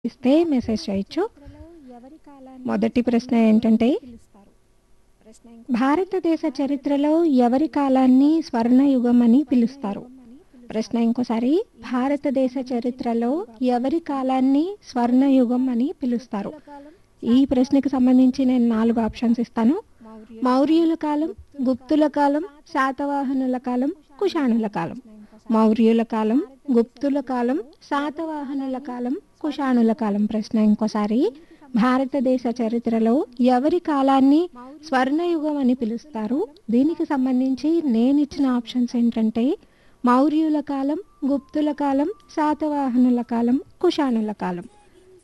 ఇస్తే మెసేజ్ చేయొచ్చు మొదటి ప్రశ్న ఏంటంటే భారతదేశ చరిత్రలో ఎవరి కాలాన్ని స్వర్ణయుగం అని పిలుస్తారు ప్రశ్న ఇంకోసారి భారతదేశ చరిత్రలో ఎవరి కాలాన్ని స్వర్ణయుగం అని పిలుస్తారు ఈ ప్రశ్నకి సంబంధించి నేను నాలుగు ఆప్షన్స్ ఇస్తాను మౌర్యుల కాలం గుప్తుల కాలం శాతవాహనుల కాలం కుషాణుల కాలం మౌర్యుల కాలం గుప్తుల కాలం శాతవాహనుల కాలం కుషాణుల కాలం ప్రశ్న ఇంకోసారి భారతదేశ చరిత్రలో ఎవరి కాలాన్ని స్వర్ణయుగం అని పిలుస్తారు దీనికి సంబంధించి నేను ఇచ్చిన ఆప్షన్స్ ఏంటంటే మౌర్యుల కాలం గుప్తుల కాలం శాతవాహనుల కాలం కుషాణుల కాలం